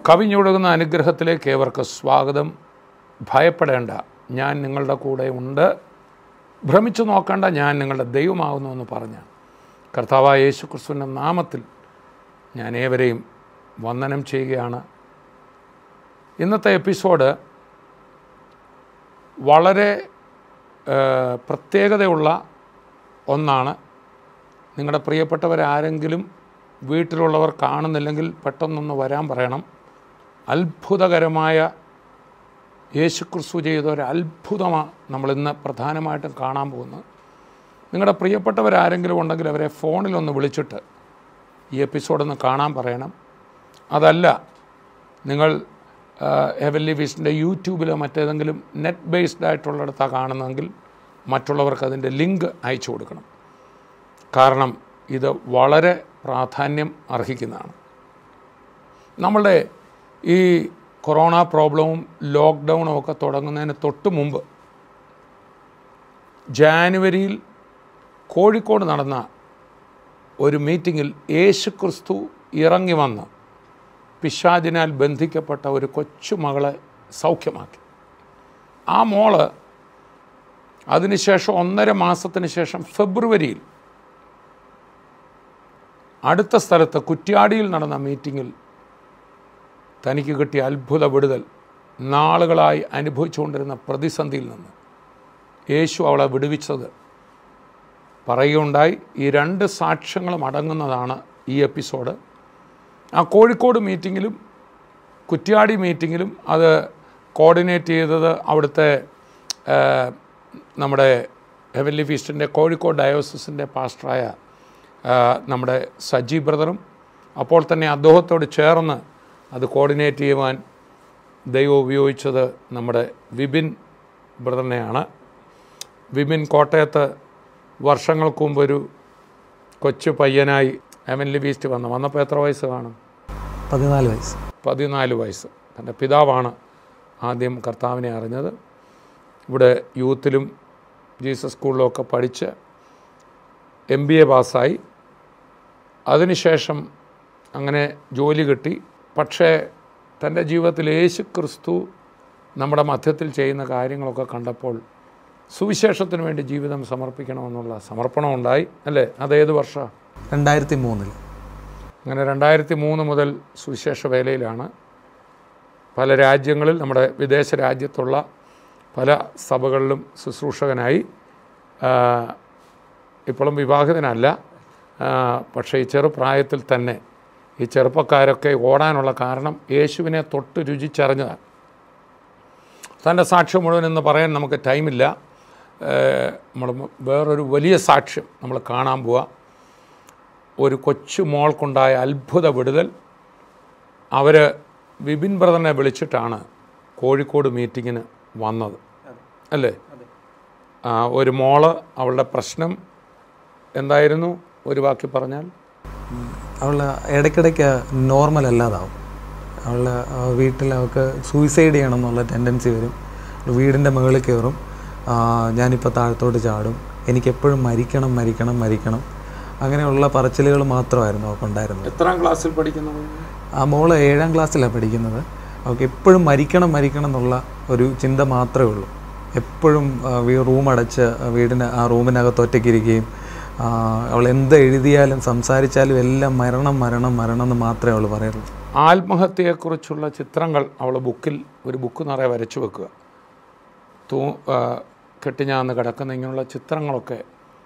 കവിഞ്ഞൊഴുകുന്ന അനുഗ്രഹത്തിലേക്ക് ഏവർക്ക് സ്വാഗതം ഭയപ്പെടേണ്ട ഞാൻ നിങ്ങളുടെ കൂടെ ഉണ്ട് ഭ്രമിച്ചു നോക്കേണ്ട ഞാൻ നിങ്ങളുടെ ദൈവമാകുന്നു എന്ന് പറഞ്ഞ കർത്താവായ യേശു ക്രിസ്തുവിൻ്റെ നാമത്തിൽ ഞാൻ ഏവരെയും വന്ദനം ചെയ്യുകയാണ് ഇന്നത്തെ എപ്പിസോഡ് വളരെ ഏഹ്, പ്രത്യേകതയുള്ള ഒന്നാണ് നിങ്ങളുടെ പ്രിയപ്പെട്ടവരാരെങ്കിലും വീട്ടിലുള്ളവർ കാണുന്നില്ലെങ്കിൽ പെട്ടെന്നൊന്ന് വരാൻ പറയണം അത്ഭുതകരമായ യേശുക്രിസ്തു ചെയ്ത ഒരു അത്ഭുതമാണ് നമ്മളിന്ന് പ്രധാനമായിട്ടും കാണാൻ പോകുന്നത് നിങ്ങളുടെ പ്രിയപ്പെട്ടവരാരെങ്കിലും ഉണ്ടെങ്കിൽ അവരെ ഫോണിലൊന്ന് വിളിച്ചിട്ട് ഈ എപ്പിസോഡൊന്ന് കാണാൻ പറയണം അതല്ല നിങ്ങൾ ഹെവൻലി വിസിൻ്റെ യൂട്യൂബിലോ മറ്റേതെങ്കിലും നെറ്റ് ബേസ്ഡ് ആയിട്ടുള്ളിടത്താണ് കാണുന്നതെങ്കിൽ മറ്റുള്ളവർക്ക് അതിൻ്റെ ലിങ്ക് അയച്ചു കൊടുക്കണം കാരണം ഇത് വളരെ പ്രാധാന്യം അർഹിക്കുന്നതാണ് നമ്മളുടെ ഈ കൊറോണ പ്രോബ്ലവും ലോക്ക്ഡൗണും ഒക്കെ തുടങ്ങുന്നതിന് തൊട്ട് മുമ്പ് ജാനുവരിയിൽ കോഴിക്കോട് നടന്ന ഒരു മീറ്റിങ്ങിൽ യേശു ക്രിസ്തു ഇറങ്ങി വന്ന് പിശാചിനാൽ ബന്ധിക്കപ്പെട്ട ഒരു കൊച്ചു മകളെ സൗഖ്യമാക്കി ആ മോള് അതിനുശേഷം ഒന്നര മാസത്തിന് ശേഷം ഫെബ്രുവരിയിൽ അടുത്ത സ്ഥലത്ത് കുറ്റ്യാടിയിൽ നടന്ന മീറ്റിങ്ങിൽ തനിക്ക് കിട്ടിയ അത്ഭുത വിടുതൽ നാളുകളായി അനുഭവിച്ചുകൊണ്ടിരുന്ന പ്രതിസന്ധിയിൽ നിന്ന് യേശു അവളെ വിടുവിച്ചത് പറയുകയുണ്ടായി ഈ രണ്ട് സാക്ഷ്യങ്ങളും അടങ്ങുന്നതാണ് ഈ എപ്പിസോഡ് ആ കോഴിക്കോട് മീറ്റിങ്ങിലും കുറ്റ്യാടി മീറ്റിങ്ങിലും അത് കോർഡിനേറ്റ് ചെയ്തത് അവിടുത്തെ ആ, നമ്മുടെ ഹെവൻലി ഫീസ്റ്റിൻ്റെ കോഴിക്കോട് ഡയോസിസിൻ്റെ പാസ്റ്ററായ ആ, നമ്മുടെ സജി ബ്രദറും അപ്പോൾ തന്നെ അദ്ദേഹത്തോട് ചേർന്ന് അത് കോർഡിനേറ്റ് ചെയ്യുവാൻ ദൈവം ഉപയോഗിച്ചത് നമ്മുടെ വിപിൻ ബ്രദറിനെയാണ് വിപിൻ കോട്ടയത്ത് വർഷങ്ങൾക്ക് മുമ്പ് ഒരു കൊച്ചു പയ്യനായി ഹെവൻലി ഫീസ്റ്റ് വന്നു വന്നപ്പോൾ എത്ര വയസ്സ് കാണും പതിനാല് വയസ്സ് പതിനാല് വയസ്സ് തൻ്റെ പിതാവാണ് ആദ്യം കർത്താവിനെ അറിഞ്ഞത് ഇവിടെ യൂത്തിലും ജീസസ് സ്കൂളിലൊക്കെ പഠിച്ച് എം ബി എ പാസ്സായി അതിനുശേഷം അങ്ങനെ ജോലി കിട്ടി പക്ഷേ തൻ്റെ ജീവിതത്തിൽ യേശു ക്രിസ്തു നമ്മുടെ മധ്യത്തിൽ ചെയ്യുന്ന കാര്യങ്ങളൊക്കെ കണ്ടപ്പോൾ സുവിശേഷത്തിന് വേണ്ടി ജീവിതം സമർപ്പിക്കണമെന്നുള്ള സമർപ്പണം ഉണ്ടായി അല്ലേ അതേത് വർഷമാണ് രണ്ടായിരത്തി മൂന്നിൽ അങ്ങനെ രണ്ടായിരത്തി മൂന്ന് മുതൽ സുവിശേഷ വേലയിലാണ് പല രാജ്യങ്ങളിൽ നമ്മുടെ വിദേശ രാജ്യത്തുള്ള പല സഭകളിലും ശുശ്രൂഷകനായി ആ, ഇപ്പോഴും വിവാഹിതനല്ല ആ, പക്ഷേ ഈ ചെറുപ്രായത്തിൽ തന്നെ ഈ ചെറുപ്പക്കാരൊക്കെ ഓടാനുള്ള കാരണം യേശുവിനെ തൊട്ട് രുചിച്ചറിഞ്ഞതാണ് തൻ്റെ സാക്ഷ്യം മുഴുവൻ എന്ന് പറയാൻ നമുക്ക് ടൈമില്ല നമ്മൾ വേറൊരു വലിയ സാക്ഷ്യം നമ്മൾ കാണാൻ പോവുക ഒരു കൊച്ചു മോൾക്കുണ്ടായ അത്ഭുത വിടുതൽ അവർ വിപിൻ ബ്രദറിനെ വിളിച്ചിട്ടാണ് കോഴിക്കോട് മീറ്റിങ്ങിന് വന്നത് അല്ലേ ആ, ഒരു മോള് അവളുടെ പ്രശ്നം എന്തായിരുന്നു ഒരു വാക്കി പറഞ്ഞാൽ അവൾ ഇടയ്ക്കിടയ്ക്ക് നോർമൽ അല്ലാതാവും അവൾ വീട്ടിൽ അവൾക്ക് സൂയിസൈഡ് ചെയ്യണം എന്നുള്ള ടെൻഡൻസി വരും വീടിൻ്റെ മുകളിൽ കയറും ആ, ഞാനിപ്പോൾ താഴത്തോട്ട് ചാടും എനിക്കെപ്പോഴും മരിക്കണം മരിക്കണം മരിക്കണം അങ്ങനെയുള്ള പറച്ചിലുകൾ മാത്രമായിരുന്നു അവൾക്കുണ്ടായിരുന്നത് എത്രാം ക്ലാസ്സിൽ പഠിക്കുന്നത് ആ മോള് ഏഴാം ക്ലാസ്സിലാണ് പഠിക്കുന്നത് അവൾക്ക് എപ്പോഴും മരിക്കണം മരിക്കണം എന്നുള്ള ഒരു ചിന്ത മാത്രമേ ഉള്ളൂ എപ്പോഴും റൂം അടച്ച് ആ, വീടിന് ആ റൂമിനകത്ത് ഒറ്റയ്ക്കിരിക്കുകയും ആ, അവൾ എന്ത് എഴുതിയാലും സംസാരിച്ചാലും എല്ലാം മരണം മരണം മരണം എന്ന് മാത്രമേ അവൾ പറയുള്ളൂ ആത്മഹത്യയെക്കുറിച്ചുള്ള ചിത്രങ്ങൾ അവൾ ബുക്കിൽ ഒരു ബുക്ക് നിറയെ വരച്ചു വെക്കുക തൂ ആ, കെട്ടിഞ്ഞാന്ന് കിടക്കുന്ന ഇങ്ങനെയുള്ള ചിത്രങ്ങളൊക്കെ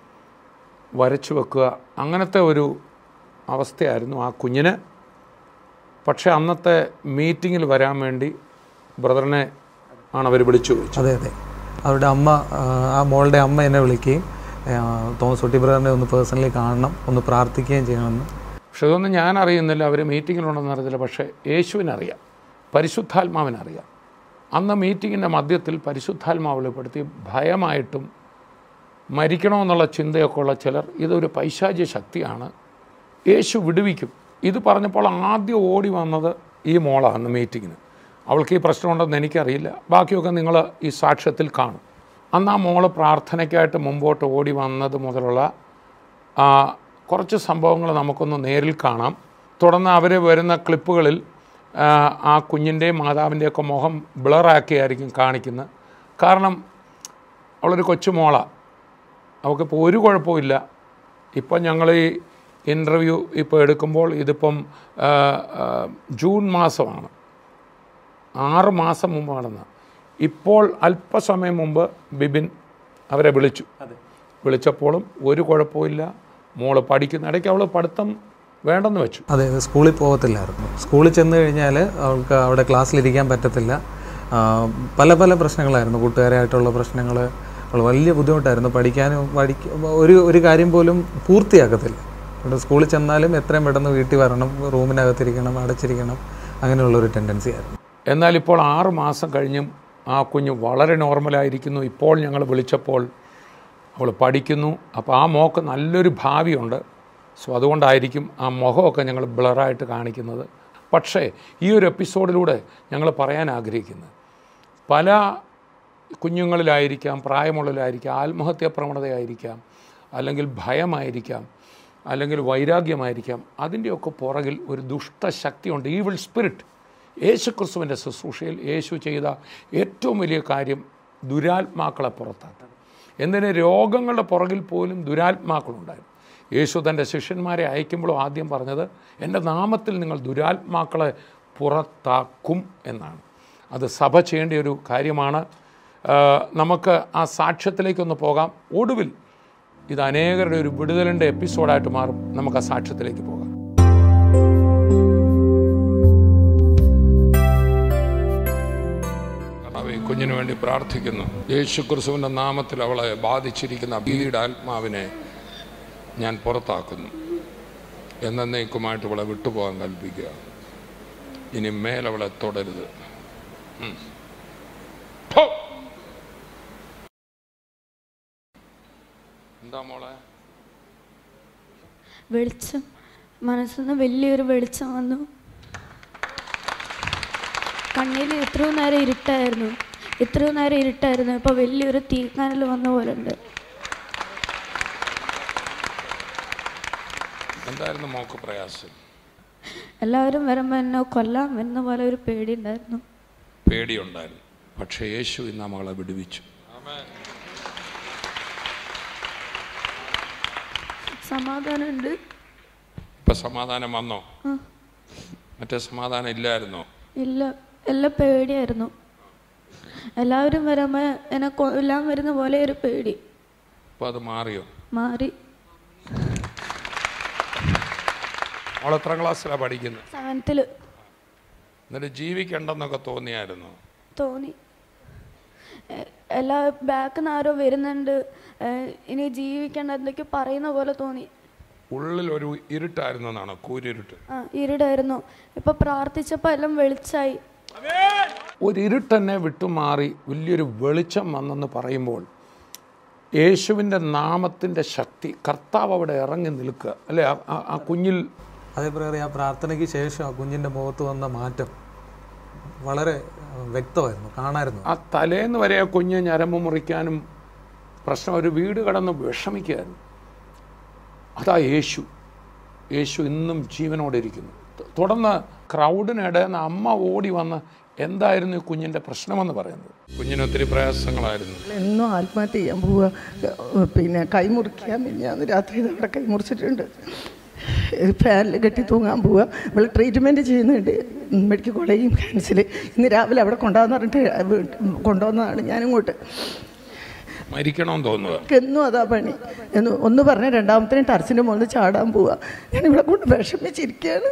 വരച്ചു വെക്കുക അങ്ങനത്തെ ഒരു അവസ്ഥയായിരുന്നു ആ കുഞ്ഞിന് പക്ഷേ അന്നത്തെ മീറ്റിങ്ങിൽ വരാൻ വേണ്ടി ബ്രദറിനെ ആണ് അവർ വിളിച്ചു ചോദിച്ചത് അതെ അതെ അവരുടെ അമ്മ ആ, ആ മോളുടെ അമ്മ എന്നെ വിളിക്കുകയും ആ, തോമസ് ഒട്ടി ബ്രദറിനെ ഒന്ന് പേഴ്സണലി കാണണം ഒന്ന് പ്രാർത്ഥിക്കുകയും ചെയ്യണമെന്ന് പക്ഷെ ഇതൊന്നും ഞാൻ അറിയുന്നില്ല അവർ മീറ്റിങ്ങിലുണ്ടെന്ന് അറിയത്തില്ല പക്ഷേ യേശുവിനറിയാം പരിശുദ്ധാത്മാവിനറിയാം അന്ന് മീറ്റിങ്ങിൻ്റെ മധ്യത്തിൽ പരിശുദ്ധാത്മാവ് വെളിപ്പെടുത്തി ഭയമായിട്ടും മരിക്കണമെന്നുള്ള ചിന്തയൊക്കെ ഉള്ള ചിലർ ഇതൊരു പൈശാചിക ശക്തിയാണ് യേശു വിടുവിക്കും ഇത് പറഞ്ഞപ്പോൾ ആദ്യം ഓടി വന്നത് ഈ മോളാണ് അന്ന് മീറ്റിങ്ങിന് അവൾക്ക് ഈ പ്രശ്നമുണ്ടെന്ന് എനിക്കറിയില്ല ബാക്കിയൊക്കെ നിങ്ങൾ ഈ സാക്ഷ്യത്തിൽ കാണും അന്ന് ആ മോള് പ്രാർത്ഥനയ്ക്കായിട്ട് മുമ്പോട്ട് ഓടി വന്നത് മുതലുള്ള ആ, കുറച്ച് സംഭവങ്ങൾ നമുക്കൊന്ന് നേരിൽ കാണാം തുടർന്ന് അവർ വരുന്ന ക്ലിപ്പുകളിൽ ആ, ആ കുഞ്ഞിൻ്റെയും മാതാവിൻ്റെയൊക്കെ മുഖം ബ്ലറാക്കിയായിരിക്കും കാണിക്കുന്നത് കാരണം അവളൊരു കൊച്ചുമോളാണ് അവൾക്കിപ്പോൾ ഒരു കുഴപ്പമില്ല ഇപ്പം ഞങ്ങൾ ഈ ഇൻ്റർവ്യൂ ഇപ്പോൾ എടുക്കുമ്പോൾ ഇതിപ്പം ആ, ആ, ജൂൺ മാസമാണ് ആറ് മാസം മുമ്പാണെന്ന് ഇപ്പോൾ അല്പസമയം മുമ്പ് ബിബിൻ അവരെ വിളിച്ചു വിളിച്ചപ്പോഴും ഒരു കുഴപ്പമില്ല മോള് പഠിക്കുന്ന ഇടയ്ക്ക് അവൾ പഠിത്തം വേണ്ടെന്ന് വെച്ചു അതെ സ്കൂളിൽ പോകത്തില്ലായിരുന്നു സ്കൂളിൽ ചെന്ന് കഴിഞ്ഞാൽ അവൾക്ക് അവിടെ ക്ലാസ്സിലിരിക്കാൻ പറ്റത്തില്ല ആ, പല പല പ്രശ്നങ്ങളായിരുന്നു കൂട്ടുകാരായിട്ടുള്ള പ്രശ്നങ്ങൾ അവൾ വലിയ ബുദ്ധിമുട്ടായിരുന്നു പഠിക്കാനും പഠിക്ക ഒരു ഒരു കാര്യം പോലും പൂർത്തിയാക്കത്തില്ല ഇവിടെ സ്കൂളിൽ ചെന്നാലും എത്രയും പെട്ടെന്ന് വീട്ടിൽ വരണം റൂമിനകത്തിരിക്കണം അടച്ചിരിക്കണം അങ്ങനെയുള്ള ഒരു ടെൻഡൻസി ആയിരുന്നു എന്നാൽ ഇപ്പോൾ ആറ് മാസം കഴിഞ്ഞും ആ കുഞ്ഞ് വളരെ നോർമലായിരിക്കുന്നു ഇപ്പോൾ ഞങ്ങൾ വിളിച്ചപ്പോൾ അവൾ പഠിക്കുന്നു അപ്പോൾ ആ മോക്ക് നല്ലൊരു ഭാവിയുണ്ട് സോ അതുകൊണ്ടായിരിക്കും ആ മുഖമൊക്കെ ഞങ്ങൾ ബ്ലറായിട്ട് കാണിക്കുന്നത് പക്ഷേ ഈ ഒരു എപ്പിസോഡിലൂടെ ഞങ്ങൾ പറയാൻ ആഗ്രഹിക്കുന്നത് പല കുഞ്ഞുങ്ങളിലായിരിക്കാം പ്രായമുള്ളവരായിരിക്കാം ആത്മഹത്യാ പ്രവണതയായിരിക്കാം അല്ലെങ്കിൽ ഭയമായിരിക്കാം അല്ലെങ്കിൽ വൈരാഗ്യമായിരിക്കാം അതിൻ്റെയൊക്കെ പുറകിൽ ഒരു ദുഷ്ടശക്തിയുണ്ട് ഈവിൾ സ്പിരിറ്റ് യേശു ക്രിസ്തുവിൻ്റെ ശുശ്രൂഷയിൽ യേശു ചെയ്ത ഏറ്റവും വലിയ കാര്യം ദുരാത്മാക്കളെ പുറത്താക്കാൻ എന്തിന് രോഗങ്ങളുടെ പുറകിൽ പോലും ദുരാത്മാക്കളുണ്ടായിരുന്നു യേശു തൻ്റെ ശിഷ്യന്മാരെ അയക്കുമ്പോഴും ആദ്യം പറഞ്ഞത് എൻ്റെ നാമത്തിൽ നിങ്ങൾ ദുരാത്മാക്കളെ പുറത്താക്കും എന്നാണ് അത് സഭ ചെയ്യേണ്ട ഒരു കാര്യമാണ് ആ, നമുക്ക് ആ സാക്ഷ്യത്തിലേക്കൊന്ന് പോകാം ഒടുവിൽ ഇത് അനേകരുടെ ഒരു വിടുതലിൻ്റെ എപ്പിസോഡായിട്ട് മാറും നമുക്ക് ആ സാക്ഷ്യത്തിലേക്ക് പോകാം കർത്താവേ, ഈ കുഞ്ഞിന് വേണ്ടി പ്രാർത്ഥിക്കുന്നു യേശു ക്രിസ്തുവിൻ്റെ നാമത്തിൽ അവളെ ബാധിച്ചിരിക്കുന്ന ഭീതിയുടെ ആത്മാവിനെ ഞാൻ പുറത്താക്കുന്നു എന്നേക്കുമായിട്ട് അവളെ വിട്ടുപോകാൻ കൽപ്പിക്കുക ഇനി മേലവളെ തുടരുത് ഉം. ഹോ! എന്താ മോളെ വെളിച്ചം മനസ്സിൽ നിന്ന് വലിയൊരു വെളിച്ചം വന്നു കണ്ണിൽ ഇത്രയും നേരം ഇരുട്ടായിരുന്നു ഇത്രയും നേരം ഇരുട്ടായിരുന്നു ഇപ്പോൾ വലിയൊരു തീക്കാനൽ വന്ന പോലെ ഉണ്ട് എന്തായിരുന്നു മോക്ക് പ്രയാസം എല്ലാവരും വരുമ്പോൾ എന്നെ കൊല്ലാൻ വരുന്ന പോലെ ഒരു പേടി ഉണ്ടായിരുന്നു പേടിയുണ്ടായിരുന്നു പക്ഷേ യേശു ഇന്ന് ആ മകളെ വിടുവിച്ചു സമാധാനമുണ്ട് ഇപ്പൊ സമാധാനം വന്നോ മറ്റേ സമാധാനം ഇല്ലായിരുന്നോ ഇല്ല എല്ലാം പേടിയായിരുന്നു എല്ലാവരും വരുമ്പോൾ എന്നെ കൊല്ലാൻ വരുന്ന പോലെ ഒരു പേടി അപ്പൊ അത് മാറിയോ മാറി അവൾ എത്ര ക്ലാസ്സിലാണ് പഠിക്കുന്നത് സെവൻത്തിൽ എന്നിട്ട് ജീവിക്കണ്ടെന്നൊക്കെ തോന്നിയായിരുന്നു തോന്നി എ- എല്ലാ ബാക്കിൽ നിന്ന് ആരോ വരുന്നുണ്ട് ഏ, ഇനി ജീവിക്കേണ്ട എന്തൊക്കെ പറയുന്ന പോലെ തോന്നി ഉള്ളിൽ ഒരു ഇരുട്ടായിരുന്നു എന്നാണ് കൂരിരുട്ട് ആ ഇരുടായിരുന്നു ഇപ്പൊ പ്രാർത്ഥിച്ചപ്പോൾ എല്ലാം വെളിച്ചായി ഒരു ഇരുട്ടെന്നെ വിട്ടുമാറി വലിയൊരു വെളിച്ചം വന്നെന്ന് പറയുമ്പോൾ യേശുവിൻ്റെ നാമത്തിൻ്റെ ശക്തി കർത്താവ് അവിടെ ഇറങ്ങി നിൽക്കുക അല്ലേ ആ- ആ- ആ കുഞ്ഞിൽ അതേപ്രകാരം ആ പ്രാർത്ഥനയ്ക്ക് ശേഷം ആ കുഞ്ഞിൻ്റെ മുഖത്ത് വന്ന മാറ്റം വളരെ ആ, വ്യക്തമായിരുന്നു കാണായിരുന്നു ആ തലേന്ന് വരെ ആ കുഞ്ഞ് ഞരമ്പ് മുറിക്കാനും പ്രശ്നം ഒരു വീട് കടന്ന് വിഷമിക്കുകയായിരുന്നു അതാ യേശു യേശു ഇന്നും ജീവനോടെ ഇരിക്കുന്നു ത- തുടർന്ന് ക്രൗഡിനിടെ നിന്ന് അമ്മ ഓടി വന്ന് എന്തായിരുന്നു ഈ കുഞ്ഞിൻ്റെ പ്രശ്നമെന്ന് പറയുന്നത് കുഞ്ഞിന് ഒത്തിരി പ്രയാസങ്ങളായിരുന്നു എന്നും ആത്മഹത്യ ചെയ്യാൻ പോവുക പിന്നെ കൈ മുറിക്കാൻ ഞാൻ രാത്രി അവിടെ കൈ മുറിച്ചിട്ടുണ്ട് ഫാനിൽ കെട്ടി തൂങ്ങാൻ പോവുക ഇവിടെ ട്രീറ്റ്മെൻറ്റ് ചെയ്യുന്നുണ്ട് മെഡിക്കൽ കോളേജും ക്യാൻസൽ ഇന്ന് രാവിലെ അവിടെ കൊണ്ടുവന്ന് പറഞ്ഞിട്ട് കൊണ്ടുവന്നതാണ് ഞാനിങ്ങോട്ട് മരിക്കണമെന്ന് തോന്നുക എന്നും അതാ പണി എന്ന് ഒന്ന് പറഞ്ഞ് രണ്ടാമത്തേനും ടർച്ചിൻ്റെ മുകളിൽ ചാടാൻ പോവുക ഞാനിവിടെ കൊണ്ട് വിഷമിച്ചിരിക്കുകയാണ്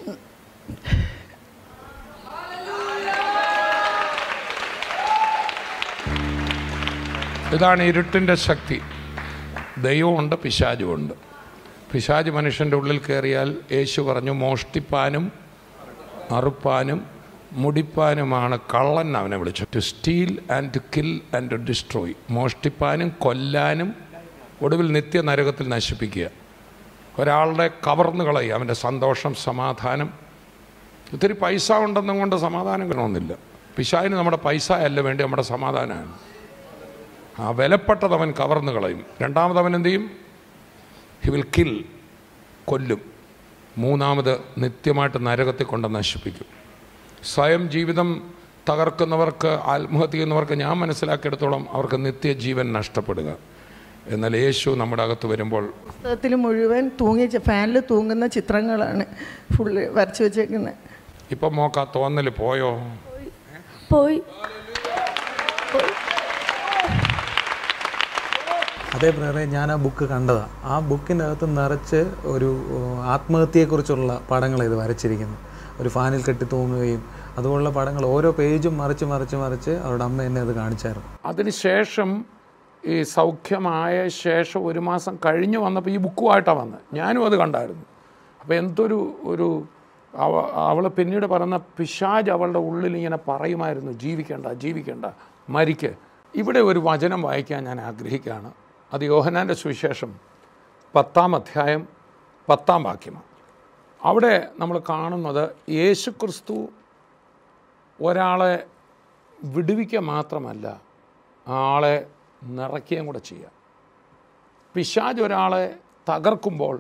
ഇതാണ് ഇരുട്ടിൻ്റെ ശക്തി ദൈവമുണ്ട് പിശാചുമുണ്ട് പിശാജ് മനുഷ്യൻ്റെ ഉള്ളിൽ കയറിയാൽ യേശു പറഞ്ഞു മോഷ്ടിപ്പാനും അറുപ്പാനും മുടിപ്പാനുമാണ് കള്ളൻ അവനെ വിളിച്ചു to steal and to kill and to destroy മോഷ്ടിപ്പാനും കൊല്ലാനും ഒടുവിൽ നിത്യ നരകത്തിൽ നശിപ്പിക്കുക ഒരാളുടെ കവർന്നു കളയുക അവൻ്റെ സന്തോഷം സമാധാനം ഒത്തിരി പൈസ ഉണ്ടെന്നും കൊണ്ട് സമാധാനം കിട്ടണമെന്നില്ല പിശാവിന് നമ്മുടെ പൈസ അല്ല വേണ്ടി നമ്മുടെ സമാധാനമാണ് ആ വിലപ്പെട്ടത് അവൻ കവർന്നു കളയും രണ്ടാമത് അവൻ എന്ത് ചെയ്യും ഹി വിൽ കിൽ കൊല്ലും മൂന്നാമത് നിത്യമായിട്ട് നരകത്തിൽ കൊണ്ട് നശിപ്പിക്കും സ്വയം ജീവിതം തകർക്കുന്നവർക്ക് ആത്മഹത്യ ചെയ്യുന്നവർക്ക് ഞാൻ മനസ്സിലാക്കിയെടുത്തോളം അവർക്ക് നിത്യജീവൻ നഷ്ടപ്പെടുക എന്നാൽ യേശു നമ്മുടെ അകത്ത് വരുമ്പോൾ പുസ്തകത്തിൽ മുഴുവൻ തൂങ്ങി ഫാനിൽ തൂങ്ങുന്ന ചിത്രങ്ങളാണ് ഫുള്ള് വരച്ചു വെച്ചേക്കുന്നത് ഇപ്പം മോക്ക തോന്നൽ പോയോ പോയി അതേ പ്രേറെ ഞാൻ ആ ബുക്ക് കണ്ടതാണ് ആ ബുക്കിൻ്റെ അകത്ത് നിറച്ച് ഒരു ഏഹ്, ആത്മഹത്യയെക്കുറിച്ചുള്ള പടങ്ങൾ ഇത് വരച്ചിരിക്കുന്നത് ഒരു ഫാനിൽ കെട്ടി തൂങ്ങുകയും അതുപോലുള്ള പടങ്ങൾ ഓരോ പേജും മറിച്ച് മറിച്ച് മറിച്ച് അവരുടെ അമ്മ എന്നെ അത് കാണിച്ചായിരുന്നു അതിനുശേഷം ഈ സൗഖ്യമായ ശേഷം ഒരു മാസം കഴിഞ്ഞ് വന്നപ്പോൾ ഈ ബുക്കുമായിട്ടാണ് വന്നത് ഞാനും അത് കണ്ടായിരുന്നു അപ്പോൾ എന്തൊരു ഒരു അവ അവൾ പിന്നീട് പറയുന്ന പിശാജ് അവളുടെ ഉള്ളിൽ ഇങ്ങനെ പറയുമായിരുന്നു ജീവിക്കേണ്ട ജീവിക്കേണ്ട മരിക്ക് ഇവിടെ ഒരു വചനം വായിക്കാൻ ഞാൻ ആഗ്രഹിക്കുകയാണ് അത് യോഹനാൻ്റെ സുവിശേഷം പത്താം അധ്യായം പത്താം വാക്യമാണ് അവിടെ നമ്മൾ കാണുന്നത് യേശുക്രിസ്തു ഒരാളെ വിടുവിക്കുക മാത്രമല്ല ആളെ നിറയ്ക്കുകയും കൂടെ ചെയ്യുക പിശാജ് ഒരാളെ തകർക്കുമ്പോൾ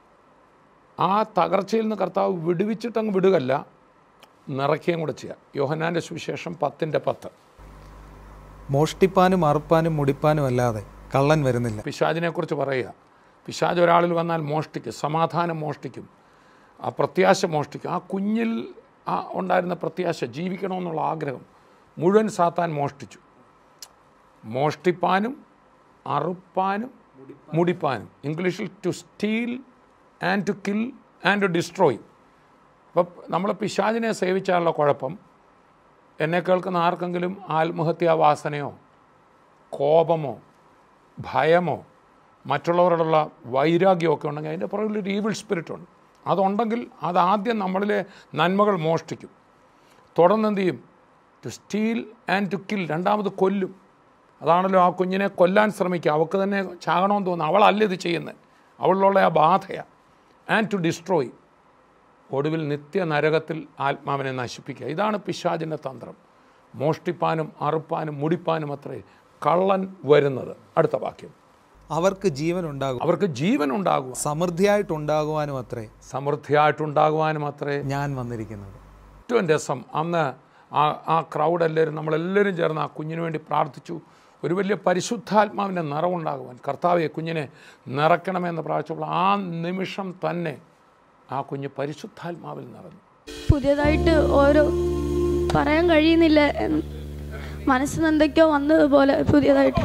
ആ തകർച്ചയിൽ നിന്ന് കർത്താവ് വിടുവിച്ചിട്ടങ്ങ് വിടുകല്ല നിറയ്ക്കുകയും കൂടെ ചെയ്യുക യോഹന്നാൻ്റെ സുവിശേഷം പത്തിൻ്റെ പത്ത് മോഷ്ടിപ്പാനും അറുപ്പാനും മുടിപ്പാനും അല്ലാതെ കള്ളൻ വരുന്നില്ല പിശാചിനെക്കുറിച്ച് പറയുക പിശാജ് ഒരാളിൽ വന്നാൽ മോഷ്ടിക്കും സമാധാനം മോഷ്ടിക്കും ആ പ്രത്യാശ മോഷ്ടിക്കും ആ കുഞ്ഞിൽ ആ ഉണ്ടായിരുന്ന പ്രത്യാശ ജീവിക്കണമെന്നുള്ള ആഗ്രഹം മുഴുവൻ സാത്താൻ മോഷ്ടിച്ചു മോഷ്ടിപ്പാനും അറുപ്പാനും മുടിപ്പാനും ഇംഗ്ലീഷിൽ to steal and to kill and to destroy അപ്പം നമ്മൾ പിശാചിനെ സേവിച്ചാലുള്ള കുഴപ്പം എന്നെ കേൾക്കുന്ന ആർക്കെങ്കിലും ആത്മഹത്യാവാസനയോ കോപമോ ഭയമോ മറ്റുള്ളവരോടുള്ള വൈരാഗ്യമൊക്കെ ഉണ്ടെങ്കിൽ അതിൻ്റെ പുറകിൽ ഒരു ഈവിൾ സ്പിരിറ്റ് ഉണ്ട് അതുണ്ടെങ്കിൽ അതാദ്യം നമ്മളിലെ നന്മകൾ മോഷ്ടിക്കും തുടർന്ന് എന്ത് ചെയ്യും to steal and to kill രണ്ടാമത് കൊല്ലും അതാണല്ലോ ആ കുഞ്ഞിനെ കൊല്ലാൻ ശ്രമിക്കുക അവൾക്ക് തന്നെ ചാകണമെന്ന് തോന്നുന്നു അവളല്ല ഇത് ചെയ്യുന്നത് അവളിലുള്ള ആ ബാധയാണ് ആൻഡ് ടു ഡിസ്ട്രോയ് ഒടുവിൽ നിത്യ നരകത്തിൽ ആത്മാവിനെ നശിപ്പിക്കുക ഇതാണ് പിശാചിൻ്റെ തന്ത്രം മോഷ്ടിപ്പാനും അറുപ്പാനും മുടിപ്പാനും അത്രേ കള്ളൻ വരുന്നത് അടുത്ത വാക്യം അവർക്ക് ജീവൻ ഉണ്ടാകും അവർക്ക് ജീവൻ ഉണ്ടാകുക സമൃദ്ധിയായിട്ടുണ്ടാകുവാനും അത്രേ സമൃദ്ധിയായിട്ടുണ്ടാകുവാനും അത്രേ ഞാൻ വന്നിരിക്കുന്നത് ഏറ്റവും രസം അന്ന് ആ ആ ക്രൗഡ് എല്ലാവരും നമ്മളെല്ലാവരും ചേർന്ന് ആ കുഞ്ഞിന് വേണ്ടി പ്രാർത്ഥിച്ചു ഒരു വലിയ പരിശുദ്ധാത്മാവിൻ്റെ നിറവുണ്ടാകുവാൻ കർത്താവെ കുഞ്ഞിനെ നിറയ്ക്കണമെന്ന് പ്രാർത്ഥിച്ചപ്പോൾ ആ നിമിഷം തന്നെ ആ കുഞ്ഞ് പരിശുദ്ധാത്മാവിൽ നിറഞ്ഞു പുതിയതായിട്ട് ഓരോ പറയാൻ കഴിയുന്നില്ല എന്ന് മനസ്സിൽ നിന്ന് എന്തൊക്കെയോ വന്നതുപോലെ പുതിയതായിട്ട്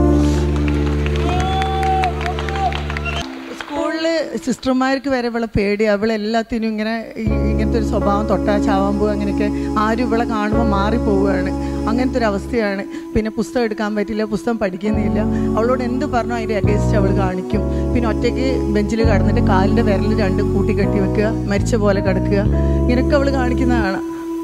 സ്കൂളിൽ സിസ്റ്റർമാർക്ക് വരെ ഇവളെ പേടി അവളെല്ലാത്തിനും ഇങ്ങനെ ഈ- ഇങ്ങനത്തെ ഒരു സ്വഭാവം തൊട്ടാ ചാവാൻ പോകുക അങ്ങനെയൊക്കെ ആരും ഇവളെ കാണുമ്പോൾ മാറിപ്പോവുകയാണ് അങ്ങനത്തെ ഒരു അവസ്ഥയാണ് പിന്നെ പുസ്തകം എടുക്കാൻ പറ്റില്ല പുസ്തകം പഠിക്കുന്നില്ല അവളോട് എന്ത് പറഞ്ഞോ അതിൻ്റെ അഗേൻസ്റ്റ് അവൾ കാണിക്കും പിന്നെ ഒറ്റയ്ക്ക് ബെഞ്ചിൽ കടന്നിട്ട് കാലിൻ്റെ വിരൽ രണ്ടും കൂട്ടി കെട്ടി വെക്കുക മരിച്ച പോലെ കിടക്കുക ഇങ്ങനെയൊക്കെ അവൾ കാണിക്കുന്നതാണ്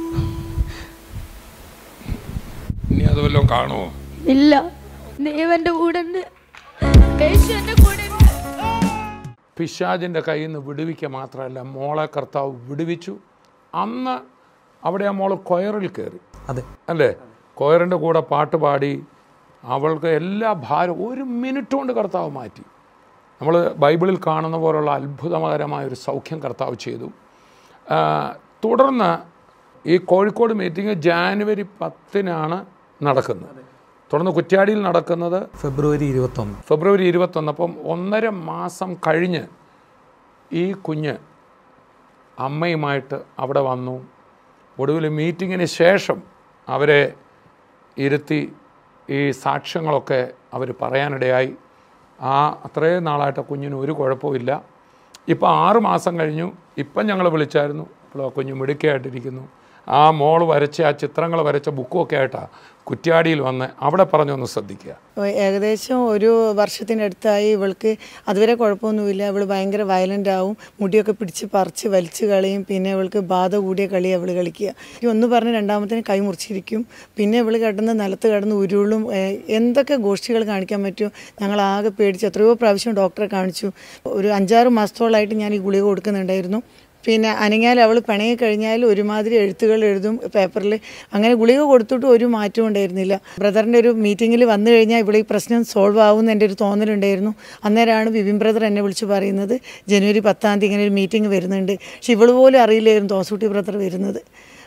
ഇനി അത് വല്ലതും കാണുമോ ഇല്ല ദൈവന്റെ കൂടെ ഉണ്ട് യേശു എൻ്റെ കൂടെ ഉണ്ട് പിശാജിൻ്റെ കയ്യിൽ നിന്ന് വിടുവിക്കുക മാത്രമല്ല മോളെ കർത്താവ് വിടുവിച്ചു അന്ന് അവിടെ ആ മോള് കൊയറിൽ കയറി അതെ അല്ലേ കൊയറിൻ്റെ കൂടെ പാട്ട് പാടി അവൾക്ക് എല്ലാ ഭാരം ഒരു മിനിറ്റ് കൊണ്ട് കർത്താവ് മാറ്റി നമ്മൾ ബൈബിളിൽ കാണുന്ന പോലുള്ള അത്ഭുതകരമായ ഒരു സൗഖ്യം കർത്താവ് ചെയ്തു ആ, തുടർന്ന് ഈ കോഴിക്കോട് മീറ്റിംഗ് ജാനുവരി പത്തിനാണ് നടക്കുന്നത് തുടർന്ന് കുറ്റ്യാടിയിൽ നടക്കുന്നത് ഫെബ്രുവരി ഇരുപത്തൊന്ന് ഫെബ്രുവരി ഇരുപത്തൊന്ന് അപ്പം ഒന്നര മാസം കഴിഞ്ഞ് ഈ കുഞ്ഞ് അമ്മയുമായിട്ട് അവിടെ വന്നു ഒടുവിൽ മീറ്റിങ്ങിന് ശേഷം അവരെ ഇരുത്തി ഈ സാക്ഷ്യങ്ങളൊക്കെ അവർ പറയാനിടയായി ആ അത്രയും നാളായിട്ട് കുഞ്ഞിന് ഒരു കുഴപ്പമില്ല ഇപ്പം ആറ് മാസം കഴിഞ്ഞു ഇപ്പം ഞങ്ങൾ വിളിച്ചായിരുന്നു ഇപ്പോൾ ആ കുഞ്ഞ് മിടുക്കിയായിട്ടിരിക്കുന്നു ആ മോൾ വരച്ച ആ ചിത്രങ്ങൾ വരച്ച ബുക്കുമൊക്കെ ആയിട്ടാണ് കുറ്റ്യാടിയിൽ വന്ന് അവിടെ പറഞ്ഞൊന്ന് ശ്രദ്ധിക്കുക ഏകദേശം ഒരു വർഷത്തിനടുത്തായി ഇവൾക്ക് അതുവരെ കുഴപ്പമൊന്നുമില്ല ഇവൾ ഭയങ്കര വയലൻ്റ് ആവും മുടിയൊക്കെ പിടിച്ച് പറിച്ച് വലിച്ചു കളയും പിന്നെ ഇവൾക്ക് ബാധ കൂടിയ കളി അവൾ കളിക്കുക ഈ ഒന്ന് പറഞ്ഞ് രണ്ടാമത്തിന് കൈ മുറിച്ചിരിക്കും പിന്നെ ഇവൾ കിടന്ന് നിലത്ത് കിടന്ന് ഉരുളും ഏഹ് എന്തൊക്കെ ഗോഷ്ഠികൾ കാണിക്കാൻ പറ്റുമോ ഞങ്ങൾ ആകെ പേടിച്ച് എത്രയോ പ്രാവശ്യം ഡോക്ടറെ കാണിച്ചു ഒരു അഞ്ചാറ് മാസത്തോളമായിട്ട് ഞാൻ ഈ ഗുളിക കൊടുക്കുന്നുണ്ടായിരുന്നു പിന്നെ അനങ്ങിയാൽ അവൾ പിണങ്ങി കഴിഞ്ഞാൽ ഒരുമാതിരി എഴുത്തുകൾ എഴുതും പേപ്പറിൽ അങ്ങനെ ഗുളിക കൊടുത്തിട്ട് ഒരു മാറ്റവും ഉണ്ടായിരുന്നില്ല ബ്രദറിൻ്റെ ഒരു മീറ്റിങ്ങിൽ വന്നു കഴിഞ്ഞാൽ ഇവിടെ ഈ പ്രശ്നം സോൾവ് ആവുമെന്ന് എൻ്റെ ഒരു തോന്നലുണ്ടായിരുന്നു അന്നേരമാണ് ബിബിൻ ബ്രദർ എന്നെ വിളിച്ച് പറയുന്നത് ജനുവരി പത്താം തീയതി ഇങ്ങനെ ഒരു മീറ്റിംഗ് വരുന്നുണ്ട് പക്ഷെ ഇവൾ പോലും അറിയില്ലായിരുന്നു തോസൂട്ടി ബ്രദർ വരുന്നത്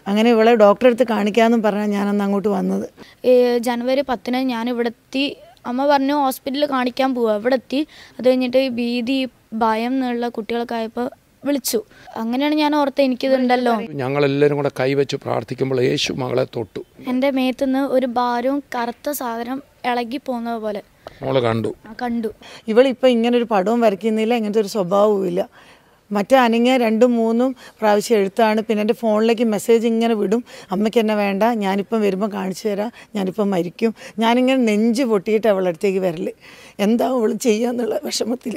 അങ്ങനെ ഇവളെ ഡോക്ടറെ അടുത്ത് കാണിക്കാമെന്നും പറഞ്ഞാൽ ഞാനന്ന് അങ്ങോട്ട് വന്നത് ഈ ജനുവരി പത്തിന് ഞാൻ ഇവിടെ എത്തി അമ്മ പറഞ്ഞു ഹോസ്പിറ്റലിൽ കാണിക്കാൻ പോവാ ഇവിടെ എത്തി അത് കഴിഞ്ഞിട്ട് ഈ ഭീതി ഭയം എന്നുള്ള കുട്ടികളൊക്കെ ആയപ്പോൾ വിളിച്ചു അങ്ങനെയാണ് ഞാൻ ഓർത്ത് എനിക്കിതുണ്ടല്ലോ ഞങ്ങളെല്ലാവരും കൂടെ കൈവച്ച് പ്രാർത്ഥിക്കുമ്പോൾ യേശു മകളെ തൊട്ടു എൻ്റെ മേത്തുനിന്ന് ഒരു ഭാരവും കറുത്ത സാധനം ഇളകി പോകുന്നത് പോലെ മോള് കണ്ടു ആ കണ്ടു ഇവളിപ്പോൾ ഇങ്ങനെ ഒരു പടവും വരയ്ക്കുന്നില്ല ഇങ്ങനത്തെ ഒരു സ്വഭാവവും ഇല്ല മറ്റേ അനങ്ങിയ രണ്ടും മൂന്നും പ്രാവശ്യം എഴുത്താണ് പിന്നെ എൻ്റെ ഫോണിലേക്ക് മെസ്സേജ് ഇങ്ങനെ വിടും അമ്മയ്ക്ക് എന്നെ വേണ്ട ഞാനിപ്പം വരുമ്പോൾ കാണിച്ചു തരാം ഞാനിപ്പം മരിക്കും ഞാനിങ്ങനെ നെഞ്ച് പൊട്ടിയിട്ട് അവളുടെ അടുത്തേക്ക് വരൽ എന്താ അവൾ ചെയ്യാന്നുള്ള വിഷമത്തിൽ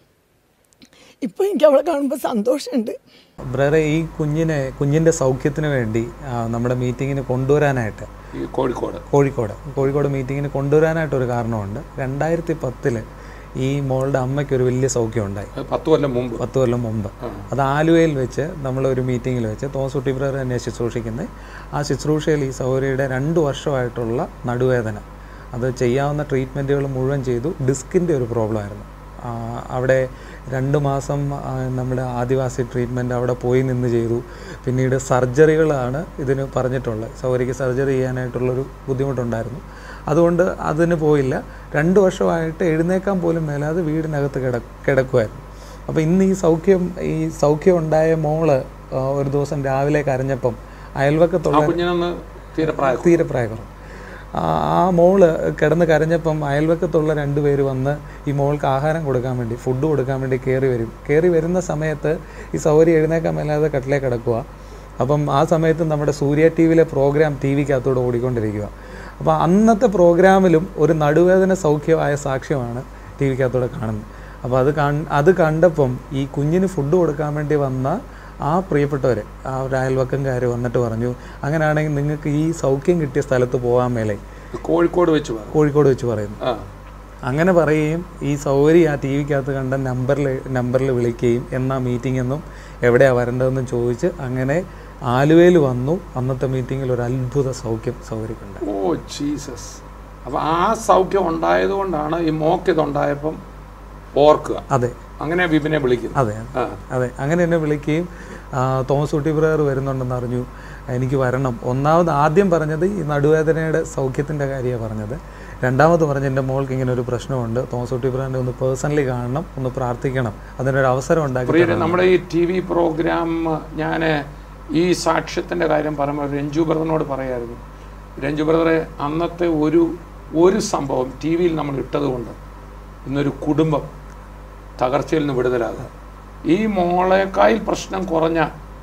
ഇപ്പം എനിക്ക് അവളെ കാണുമ്പോൾ സന്തോഷമുണ്ട് ബ്രദറെ ഈ കുഞ്ഞിനെ കുഞ്ഞിൻ്റെ സൗഖ്യത്തിന് വേണ്ടി ആ, നമ്മുടെ മീറ്റിങ്ങിന് കൊണ്ടുവരാനായിട്ട് ഈ കോഴിക്കോട് കോഴിക്കോട് കോഴിക്കോട് മീറ്റിങ്ങിന് കൊണ്ടുവരാനായിട്ടൊരു കാരണമുണ്ട് രണ്ടായിരത്തി പത്തില് ഈ മോളുടെ അമ്മയ്ക്ക് ഒരു വലിയ സൗഖ്യം ഉണ്ടായി അത് പത്ത് കൊല്ലം മുമ്പ് പത്ത് കൊല്ലം മുമ്പ് അത് ആലുവയിൽ വെച്ച് നമ്മൾ ഒരു മീറ്റിങ്ങിൽ വെച്ച് തോമസുട്ടി ബ്രദർ തന്നെ ശുശ്രൂഷിക്കുന്നത് ആ ശുശ്രൂഷയിൽ ഈ സൗകര്യയുടെ രണ്ട് വർഷമായിട്ടുള്ള നടുവേദന അത് ചെയ്യാവുന്ന ട്രീറ്റ്മെൻറ്റുകൾ മുഴുവൻ ചെയ്തു ഡിസ്കിൻ്റെ ഒരു പ്രോബ്ലം ആയിരുന്നു ആ, അവിടെ രണ്ട് മാസം ആ, നമ്മുടെ ആദിവാസി ട്രീറ്റ്മെൻറ്റ് അവിടെ പോയി നിന്ന് ചെയ്തു പിന്നീട് സർജറികളാണ് ഇതിന് പറഞ്ഞിട്ടുള്ളത് സൗകര്യക്ക് സർജറി ചെയ്യാനായിട്ടുള്ളൊരു ബുദ്ധിമുട്ടുണ്ടായിരുന്നു അതുകൊണ്ട് അതിന് പോയില്ല രണ്ട് വർഷമായിട്ട് എഴുന്നേക്കാൻ പോലും മേലാതെ വീടിനകത്ത് കിട കിടക്കുമായിരുന്നു അപ്പോൾ ഇന്ന് ഈ സൗഖ്യം ഈ സൗഖ്യം ഉണ്ടായ മോള് ആ, ഒരു ദിവസം രാവിലെ കരഞ്ഞപ്പം ആ അയൽവക്കത്തുള്ള കുഞ്ഞിനൊന്ന് തീരെ പ്രായം തീരെ പ്രായക്കുറവ് ആ ആ മോള് കിടന്ന് കരഞ്ഞപ്പം അയൽവക്കത്തുള്ള രണ്ടുപേര് വന്ന് ഈ മോൾക്ക് ആഹാരം കൊടുക്കാൻ വേണ്ടി ഫുഡ് കൊടുക്കാൻ വേണ്ടി കയറി വരും കയറി വരുന്ന സമയത്ത് ഈ സൗകര്യം എഴുന്നേക്കാൻ മേലാതെ കട്ടിലേ കിടക്കുക അപ്പം ആ സമയത്ത് നമ്മുടെ സൂര്യ ടി വിയിലെ പ്രോഗ്രാം ടി വിക്കകത്തൂടെ ഓടിക്കൊണ്ടിരിക്കുക അപ്പോൾ അന്നത്തെ പ്രോഗ്രാമിലും ഒരു നടുവേദന സൗഖ്യമായ സാക്ഷ്യമാണ് ടി വിക്കകത്തൂടെ കാണുന്നത് അപ്പോൾ അത് കൺ അത് കണ്ടപ്പം ഈ കുഞ്ഞിന് ഫുഡ് കൊടുക്കാൻ വേണ്ടി വന്ന ആ പ്രിയപ്പെട്ടവർ ആ ഒരു അയൽവക്കംകാർ വന്നിട്ട് പറഞ്ഞു അങ്ങനെയാണെങ്കിൽ നിങ്ങൾക്ക് ഈ സൗഖ്യം കിട്ടിയ സ്ഥലത്ത് പോകാൻ മേലെ കോഴിക്കോട് വെച്ച് പറഞ്ഞു കോഴിക്കോട് വെച്ച് പറയുന്നു ആ അങ്ങനെ പറയുകയും ഈ സൗകര്യം ആ ടി വിക്കകത്ത് കണ്ട നമ്പറിൽ നമ്പറിൽ വിളിക്കുകയും എന്നാ മീറ്റിംഗ് എന്നും എവിടെയാണ് വരേണ്ടതെന്നും ചോദിച്ച് അങ്ങനെ ആലുവയിൽ വന്നു അന്നത്തെ മീറ്റിങ്ങിൽ ഒരു അത്ഭുത സൗഖ്യം സൗകര്യമുണ്ട് ഓ ജീസസ് അപ്പം ആ സൗഖ്യം ഉണ്ടായത് കൊണ്ടാണ് ഈ മോക്ക് ഇതുണ്ടായപ്പം ഓർക്കുക അതെ അങ്ങനെ വിപിനെ വിളിക്കുന്നത് അതെ ആ അതെ അങ്ങനെ എന്നെ വിളിക്കുകയും ആ, തോമസ് ഊട്ടി ബ്രദർ വരുന്നുണ്ടെന്ന് അറിഞ്ഞു എനിക്ക് വരണം ഒന്നാമത് ആദ്യം പറഞ്ഞത് ഈ നടുവേദനയുടെ സൗഖ്യത്തിൻ്റെ കാര്യമാണ് പറഞ്ഞത് രണ്ടാമത് പറഞ്ഞ് എൻ്റെ മോൾക്ക് ഇങ്ങനെ ഒരു പ്രശ്നമുണ്ട് തോമസ് ഊട്ടി ബ്രദറിനെ ഒന്ന് പേഴ്സണലി കാണണം ഒന്ന് പ്രാർത്ഥിക്കണം അതിനൊരു അവസരം ഉണ്ടാക്കി പ്രിയരെ നമ്മുടെ ഈ ടി വി പ്രോഗ്രാം ഞാൻ ഈ സാക്ഷ്യത്തിൻ്റെ കാര്യം പറയുമ്പോൾ രഞ്ജു ബ്രദറിനോട് പറയായിരുന്നു രഞ്ജു ബ്രദറെ അന്നത്തെ ഒരു ഒരു സംഭവം ടി വിയിൽ നമ്മൾ ഇട്ടതുകൊണ്ട് ഇന്നൊരു കുടുംബം തകർച്ചയിൽ നിന്ന് വിടുതലാകുക ഈ മോളേക്കായിൽ പ്രശ്നം കുറഞ്ഞ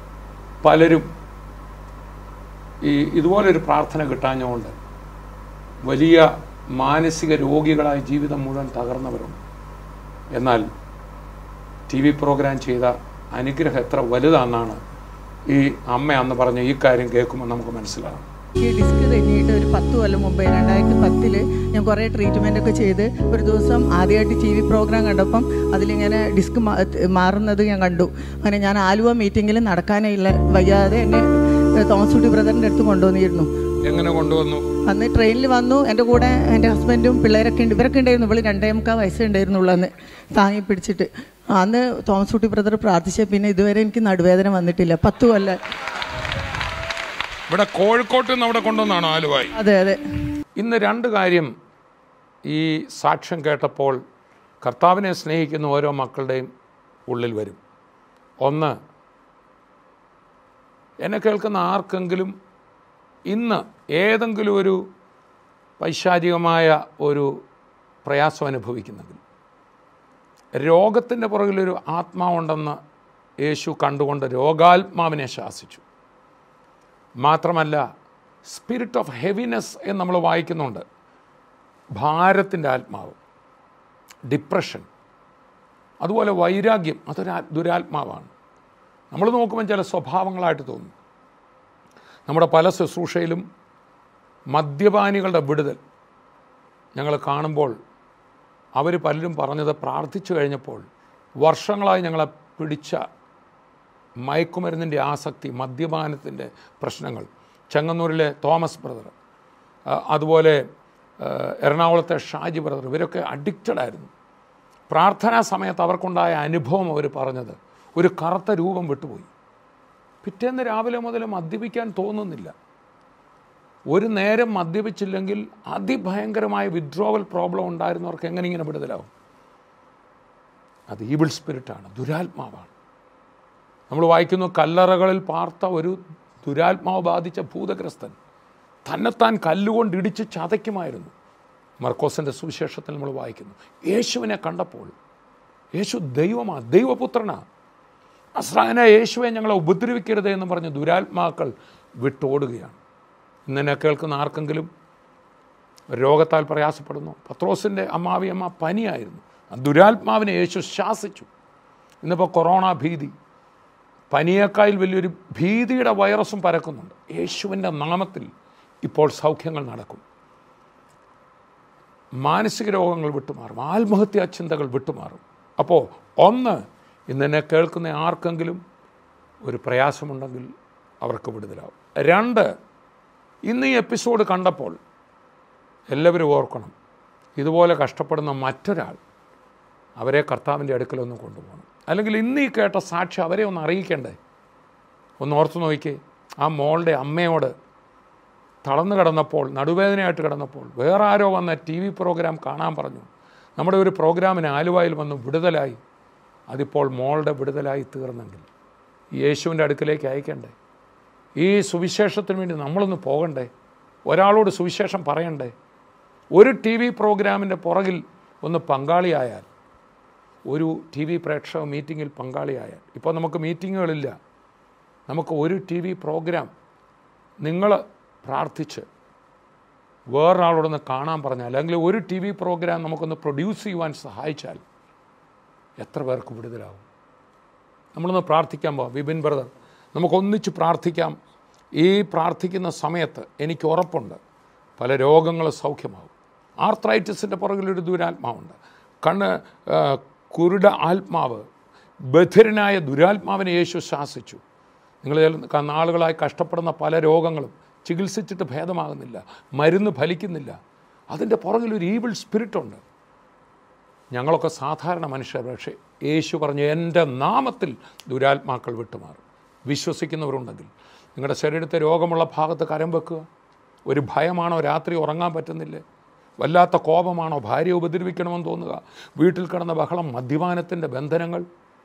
പലരും ഈ ഇതുപോലൊരു പ്രാർത്ഥന കിട്ടാഞ്ഞുകൊണ്ട് വലിയ മാനസിക രോഗികളായി ജീവിതം മുഴുവൻ തകർന്നവരുണ്ട് എന്നാൽ ടി വി പ്രോഗ്രാം ചെയ്ത അനുഗ്രഹം എത്ര വലുതാണെന്നാണ് ഈ അമ്മ അന്ന് പറഞ്ഞ ഈ കാര്യം കേൾക്കുമ്പോൾ നമുക്ക് മനസ്സിലാകും ഈ ഡിസ്ക് തെന്നിയിട്ട് ഒരു പത്ത് കൊല്ലം മുമ്പേ രണ്ടായിരത്തി പത്തില് ഞാൻ കുറേ ട്രീറ്റ്മെൻ്റ് ഒക്കെ ചെയ്ത് ഒരു ദിവസം ആദ്യമായിട്ട് ടി വി പ്രോഗ്രാം കണ്ടപ്പം അതിലിങ്ങനെ ഡിസ്ക് മാ- മാറുന്നത് ഞാൻ കണ്ടു അങ്ങനെ ഞാൻ ആലുവ മീറ്റിങ്ങിൽ നടക്കാനേ ഇല്ല വയ്യാതെ എന്നെ തോമസ് കുട്ടി ബ്രദറിൻ്റെ അടുത്ത് കൊണ്ടുവന്നിരുന്നു എങ്ങനെ കൊണ്ടുവന്നു അന്ന് ട്രെയിനിൽ വന്നു എൻ്റെ കൂടെ എൻ്റെ ഹസ്ബൻഡും പിള്ളേരൊക്കെ ഉണ്ട് ഇവരൊക്കെ ഉണ്ടായിരുന്നു ഇവള് രണ്ടേ മുക്കാൽ വയസ്സേ ഉണ്ടായിരുന്നുള്ളൂ അന്ന് താങ്ങി പിടിച്ചിട്ട് അന്ന് തോമസ് കുട്ടി ബ്രദർ പ്രാർത്ഥിച്ച പിന്നെ ഇതുവരെ എനിക്ക് നടുവേദന വന്നിട്ടില്ല പത്ത് കൊല്ലം ഇവിടെ കോഴിക്കോട്ട് നിന്ന് അവിടെ കൊണ്ടുവന്നാണോ ആലുവായി അതെ അതെ ഇന്ന് രണ്ട് കാര്യം ഈ സാക്ഷ്യം കേട്ടപ്പോൾ കർത്താവിനെ സ്നേഹിക്കുന്ന ഓരോ മക്കളുടെയും ഉള്ളിൽ വരും ഒന്ന് എന്നെ കേൾക്കുന്ന ആർക്കെങ്കിലും ഇന്ന് ഏതെങ്കിലും ഒരു പൈശാചികമായ ഒരു പ്രയാസം അനുഭവിക്കുന്നെങ്കിൽ രോഗത്തിൻ്റെ പുറകിലൊരു ആത്മാവുണ്ടെന്ന് യേശു കണ്ടുകൊണ്ട് രോഗാത്മാവിനെ ശാസിച്ചു മാത്രമല്ല സ്പിരിറ്റ് ഓഫ് ഹെവിനെസ് എന്ന് നമ്മൾ വായിക്കുന്നുണ്ട് ഭാരത്തിൻ്റെ ആത്മാവ് ഡിപ്രഷൻ അതുപോലെ വൈരാഗ്യം അതൊരു ആ- ദുരാത്മാവാണ് നമ്മൾ നോക്കുമ്പോൾ ചില സ്വഭാവങ്ങളായിട്ട് തോന്നും നമ്മുടെ പല ശുശ്രൂഷയിലും മദ്യപാനികളുടെ വിടുതൽ ഞങ്ങൾ കാണുമ്പോൾ അവർ പലരും പറഞ്ഞത് പ്രാർത്ഥിച്ചു കഴിഞ്ഞപ്പോൾ വർഷങ്ങളായി ഞങ്ങളെ പിടിച്ച മയക്കുമരുന്നിൻ്റെ ആസക്തി മദ്യപാനത്തിൻ്റെ പ്രശ്നങ്ങൾ ചെങ്ങന്നൂരിലെ തോമസ് ബ്രദർ ആ, അതുപോലെ ആ, എറണാകുളത്തെ ഷാജി ബ്രദർ ഇവരൊക്കെ അഡിക്റ്റഡ് ആയിരുന്നു പ്രാർത്ഥനാ സമയത്ത് അവർക്കുണ്ടായ അനുഭവം അവർ പറഞ്ഞത് ഒരു കറുത്ത രൂപം വിട്ടുപോയി പിറ്റേന്ന് രാവിലെ മുതൽ മദ്യപിക്കാൻ തോന്നുന്നില്ല ഒരു നേരം മദ്യപിച്ചില്ലെങ്കിൽ അതിഭയങ്കരമായ വിഡ്രോവൽ പ്രോബ്ലം ഉണ്ടായിരുന്നവർക്ക് എങ്ങനെ ഇങ്ങനെ വിടുതലാവും അത് ഈവിൾ സ്പിരിറ്റാണ് ദുരാത്മാവാണ് നമ്മൾ വായിക്കുന്നു കല്ലറകളിൽ പാർത്ത ഒരു ദുരാത്മാവ് ബാധിച്ച ഭൂതഗ്രസ്തൻ തന്നെത്താൻ കല്ലുകൊണ്ട് ഇടിച്ച് ചതയ്ക്കുമായിരുന്നു മർക്കോസിൻ്റെ സുവിശേഷത്തിൽ നമ്മൾ വായിക്കുന്നു യേശുവിനെ കണ്ടപ്പോൾ യേശു ദൈവമാണ് ദൈവപുത്രനാണ് അസ്രായന യേശുവെ ഞങ്ങളെ ഉപദ്രവിക്കരുത് എന്ന് പറഞ്ഞ് ദുരാത്മാക്കൾ വിട്ടോടുകയാണ് ഇന്നെന്നെ കേൾക്കുന്ന ആർക്കെങ്കിലും രോഗത്താൽ പ്രയാസപ്പെടുന്നു പത്രോസിൻ്റെ അമ്മാവിയമ്മ പനിയായിരുന്നു ആ ദുരാത്മാവിനെ യേശു ശാസിച്ചു ഇന്നിപ്പോൾ കൊറോണ ഭീതി പനിയേക്കായിൽ വലിയൊരു ഭീതിയുടെ വൈറസും പരക്കുന്നുണ്ട് യേശുവിൻ്റെ നാമത്തിൽ ഇപ്പോൾ സൗഖ്യങ്ങൾ നടക്കും മാനസിക രോഗങ്ങൾ വിട്ടുമാറും ആത്മഹത്യാ ചിന്തകൾ വിട്ടുമാറും അപ്പോൾ ഒന്ന് ഇന്നെന്നെ കേൾക്കുന്ന ആർക്കെങ്കിലും ഒരു പ്രയാസമുണ്ടെങ്കിൽ അവർക്ക് വിടുതലാവും രണ്ട് ഇന്ന് ഈ എപ്പിസോഡ് കണ്ടപ്പോൾ എല്ലാവരും ഓർക്കണം ഇതുപോലെ കഷ്ടപ്പെടുന്ന മറ്റൊരാൾ അവരെ കർത്താവിൻ്റെ അടുക്കലൊന്ന് കൊണ്ടുപോകണം അല്ലെങ്കിൽ ഇന്ന് ഈ കേട്ട സാക്ഷി അവരെ ഒന്ന് അറിയിക്കണ്ടേ ഒന്ന് ഓർത്ത് നോക്കിക്കേ ആ മോളുടെ അമ്മയോട് തളർന്നു കിടന്നപ്പോൾ നടുവേദനയായിട്ട് കിടന്നപ്പോൾ വേറെ ആരോ വന്ന ടി വി പ്രോഗ്രാം കാണാൻ പറഞ്ഞു നമ്മുടെ ഒരു പ്രോഗ്രാമിന് ആലുവായിൽ വന്ന് വിടുതലായി അതിപ്പോൾ മോളുടെ വിടുതലായി തീർന്നെങ്കിൽ ഈ യേശുവിൻ്റെ അടുക്കലേക്ക് അയക്കണ്ടേ ഈ സുവിശേഷത്തിന് വേണ്ടി നമ്മളൊന്ന് പോകണ്ടേ ഒരാളോട് സുവിശേഷം പറയണ്ടേ ഒരു ടി വി പ്രോഗ്രാമിൻ്റെ പുറകിൽ ഒന്ന് പങ്കാളിയായാൽ ഒരു ടി വി പ്രേക്ഷക മീറ്റിങ്ങിൽ പങ്കാളിയായാൽ ഇപ്പോൾ നമുക്ക് മീറ്റിങ്ങുകളില്ല നമുക്ക് ഒരു ടി വി പ്രോഗ്രാം നിങ്ങൾ പ്രാർത്ഥിച്ച് വേറൊരാളോടൊന്ന് കാണാൻ പറഞ്ഞാൽ അല്ലെങ്കിൽ ഒരു ടി വി പ്രോഗ്രാം നമുക്കൊന്ന് പ്രൊഡ്യൂസ് ചെയ്യുവാൻ സഹായിച്ചാൽ എത്ര പേർക്ക് വിടുതലാവും നമ്മളൊന്ന് പ്രാർത്ഥിക്കാൻ പോവാം വിപിൻ ബ്രദർ നമുക്കൊന്നിച്ച് പ്രാർത്ഥിക്കാം ഈ പ്രാർത്ഥിക്കുന്ന സമയത്ത് എനിക്ക് ഉറപ്പുണ്ട് പല രോഗങ്ങളും സൗഖ്യമാവും ആർത്രൈറ്റിസിൻ്റെ പുറകിലൊരു ദുരാത്മാവുണ്ട് കണ്ണ് ആ, കുരുട ആത്മാവ് ബധിരനായ ദുരാത്മാവിനെ യേശു ശാസിച്ചു നിങ്ങൾ ചില നാളുകളായി കഷ്ടപ്പെടുന്ന പല രോഗങ്ങളും ചികിത്സിച്ചിട്ട് ഭേദമാകുന്നില്ല മരുന്ന് ഫലിക്കുന്നില്ല അതിൻ്റെ പുറകിലൊരു ഈവിൾ സ്പിരിറ്റുണ്ട് ഞങ്ങളൊക്കെ സാധാരണ മനുഷ്യർ പക്ഷേ യേശു പറഞ്ഞു എൻ്റെ നാമത്തിൽ ദുരാത്മാക്കൾ വിട്ടുമാറും വിശ്വസിക്കുന്നവരുണ്ടെങ്കിൽ നിങ്ങളുടെ ശരീരത്തെ രോഗമുള്ള ഭാഗത്ത് കരം വെക്കുക ഒരു ഭയമാണോ രാത്രി ഉറങ്ങാൻ പറ്റുന്നില്ലേ വല്ലാത്ത കോപമാണോ ഭാര്യ ഉപദ്രവിക്കണമെന്ന് തോന്നുക വീട്ടിൽ കിടന്ന ബഹളം മദ്യപാനത്തിൻ്റെ ബന്ധനങ്ങൾ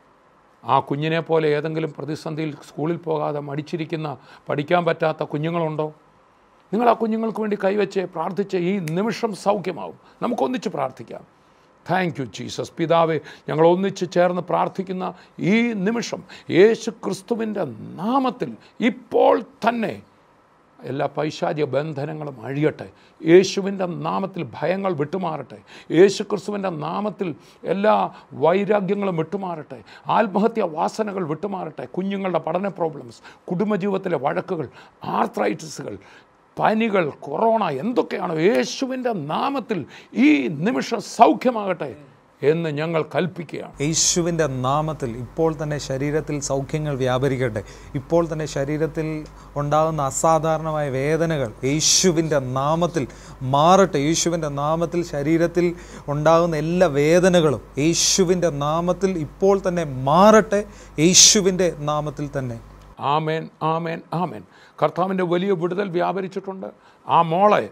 ആ കുഞ്ഞിനെ പോലെ ഏതെങ്കിലും പ്രതിസന്ധിയിൽ സ്കൂളിൽ പോകാതെ മടിച്ചിരിക്കുന്ന പഠിക്കാൻ പറ്റാത്ത കുഞ്ഞുങ്ങളുണ്ടോ നിങ്ങൾ ആ കുഞ്ഞുങ്ങൾക്ക് വേണ്ടി കൈവച്ച് പ്രാർത്ഥിച്ച് ഈ നിമിഷം സൗഖ്യമാവും നമുക്കൊന്നിച്ച് പ്രാർത്ഥിക്കാം താങ്ക് യു ജീസസ് പിതാവെ ഞങ്ങൾ ഒന്നിച്ച് ചേർന്ന് പ്രാർത്ഥിക്കുന്ന ഈ നിമിഷം യേശു ക്രിസ്തുവിൻ്റെ നാമത്തിൽ ഇപ്പോൾ തന്നെ എല്ലാ പൈശാചിക ബന്ധനങ്ങളും അഴിയട്ടെ യേശുവിൻ്റെ നാമത്തിൽ ഭയങ്ങൾ വിട്ടുമാറട്ടെ യേശു ക്രിസ്തുവിൻ്റെ നാമത്തിൽ എല്ലാ വൈരാഗ്യങ്ങളും വിട്ടുമാറട്ടെ ആത്മഹത്യ വാസനകൾ വിട്ടുമാറട്ടെ കുഞ്ഞുങ്ങളുടെ പഠന പ്രോബ്ലംസ് കുടുംബജീവിതത്തിലെ വഴക്കുകൾ ആർത്രൈറ്റിസുകൾ പനികൾ കൊറോണ എന്തൊക്കെയാണോ യേശുവിൻ്റെ നാമത്തിൽ ഈ നിമിഷം സൗഖ്യമാകട്ടെ എന്ന് ഞങ്ങൾ കൽപ്പിക്കുകയാണ് യേശുവിൻ്റെ നാമത്തിൽ ഇപ്പോൾ തന്നെ ശരീരത്തിൽ സൗഖ്യങ്ങൾ വ്യാപരിക്കട്ടെ ഇപ്പോൾ തന്നെ ശരീരത്തിൽ ഉണ്ടാകുന്ന അസാധാരണമായ വേദനകൾ യേശുവിൻ്റെ നാമത്തിൽ മാറട്ടെ യേശുവിൻ്റെ നാമത്തിൽ ശരീരത്തിൽ ഉണ്ടാകുന്ന എല്ലാ വേദനകളും യേശുവിൻ്റെ നാമത്തിൽ ഇപ്പോൾ തന്നെ മാറട്ടെ യേശുവിൻ്റെ നാമത്തിൽ തന്നെ ആമേൻ ആമേൻ ആമേൻ കർത്താവിൻ്റെ വലിയ വിടുതൽ വ്യാപരിച്ചിട്ടുണ്ട് ആ മോളെ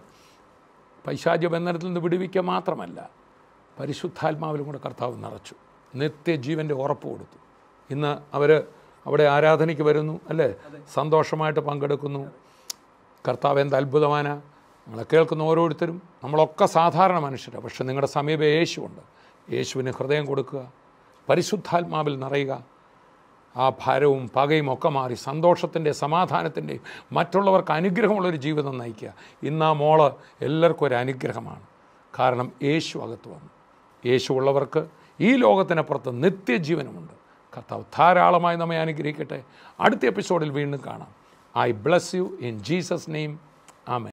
പൈശാച ബന്ധനത്തിൽ നിന്ന് വിടുവിക്കുക മാത്രമല്ല പരിശുദ്ധാത്മാവിലും കൂടെ കർത്താവ് നിറച്ചു നിത്യജീവൻ്റെ ഉറപ്പ് കൊടുത്തു ഇന്ന് അവർ അവിടെ ആരാധനയ്ക്ക് വരുന്നു അല്ലേ സന്തോഷമായിട്ട് പങ്കെടുക്കുന്നു കർത്താവ് എന്ത് അത്ഭുതമാന നമ്മളെ കേൾക്കുന്ന ഓരോരുത്തരും നമ്മളൊക്കെ സാധാരണ മനുഷ്യരാണ് പക്ഷെ നിങ്ങളുടെ സമീപം യേശുവുണ്ട് യേശുവിന് ഹൃദയം കൊടുക്കുക പരിശുദ്ധാത്മാവിൽ നിറയുക ആ ഭാരവും പകയും ഒക്കെ മാറി സന്തോഷത്തിൻ്റെ സമാധാനത്തിൻ്റെയും മറ്റുള്ളവർക്ക് അനുഗ്രഹമുള്ളൊരു ജീവിതം നയിക്കുക ഇന്ന് ആ മോള് എല്ലാവർക്കും ഒരു അനുഗ്രഹമാണ് കാരണം യേശു അകത്ത് വന്നു യേശു ഉള്ളവർക്ക് ഈ ലോകത്തിനപ്പുറത്ത് നിത്യജീവനമുണ്ട് കർത്താവ് ധാരാളമായി നമ്മെ അനുഗ്രഹിക്കട്ടെ അടുത്ത എപ്പിസോഡിൽ വീണ്ടും കാണാം I bless you in Jesus name ആമേ